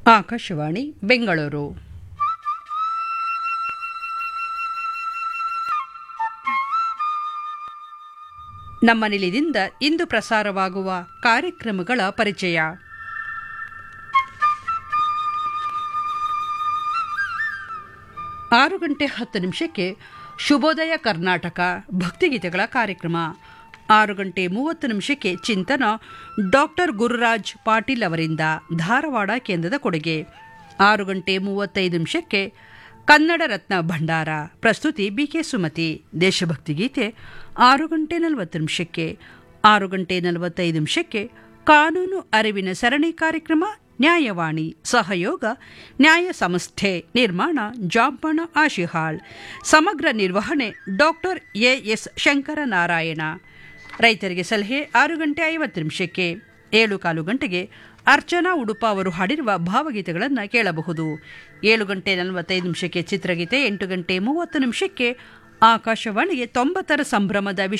ಆಕಾಶವಾಣಿ ಬೆಂಗಳೂರು ನಮ್ಮ ನಿಲಯದಿಂದ ಇಂದು ಪ್ರಸಾರವಾಗುವ ಕಾರ್ಯಕ್ರಮಗಳ ಪರಿಚಯ ಆರು ಗಂಟೆ ಹತ್ತು ನಿಮಿಷಕ್ಕೆ ಶುಭೋದಯ ಕರ್ನಾಟಕ ಭಕ್ತಿಗೀತೆಗಳ ಕಾರ್ಯಕ್ರಮ ಆರು ಗಂಟೆ ಮೂವತ್ತು ನಿಮಿಷಕ್ಕೆ ಚಿಂತನ ಡಾಕ್ಟರ್ ಗುರುರಾಜ್ ಪಾಟೀಲ್ ಅವರಿಂದ ಧಾರವಾಡ ಕೇಂದ್ರದ ಕೊಡುಗೆ ಆರು ಗಂಟೆ ಮೂವತ್ತೈದು ನಿಮಿಷಕ್ಕೆ ಕನ್ನಡ ರತ್ನ ಭಂಡಾರ ಪ್ರಸ್ತುತಿ ಬಿಕೆ ಸುಮತಿ ದೇಶಭಕ್ತಿ ಗೀತೆ ಆರು ಗಂಟೆ ನಲವತ್ತು ನಿಮಿಷಕ್ಕೆ ಆರು ಗಂಟೆ ನಲವತ್ತೈದು ನಿಮಿಷಕ್ಕೆ ಕಾನೂನು ಅರಿವಿನ ಸರಣಿ ಕಾರ್ಯಕ್ರಮ ನ್ಯಾಯವಾಣಿ ಸಹಯೋಗ ನ್ಯಾಯ ಸಂಸ್ಥೆ ನಿರ್ಮಾಣ ಜಾಂಪಣ ಆಶಿಹಾಳ್ ಸಮಗ್ರ ನಿರ್ವಹಣೆ ಡಾಕ್ಟರ್ ಎಎಸ್ ಶಂಕರನಾರಾಯಣ ರೈತರಿಗೆ ಸಲಹೆ ಆರು ಗಂಟೆ ಐವತ್ತು ನಿಮಿಷಕ್ಕೆ ಏಳು ಕಾಲು ಗಂಟೆಗೆ ಅರ್ಚನಾ ಉಡುಪ ಅವರು ಹಾಡಿರುವ ಭಾವಗೀತೆಗಳನ್ನು ಕೇಳಬಹುದು ಏಳು ಗಂಟೆ ನಲವತ್ತೈದು ನಿಮಿಷಕ್ಕೆ ಚಿತ್ರಗೀತೆ ಎಂಟು ಗಂಟೆ ಮೂವತ್ತು ನಿಮಿಷಕ್ಕೆ ಆಕಾಶವಾಣಿಗೆ ತೊಂಬತ್ತರ ಸಂಭ್ರಮದ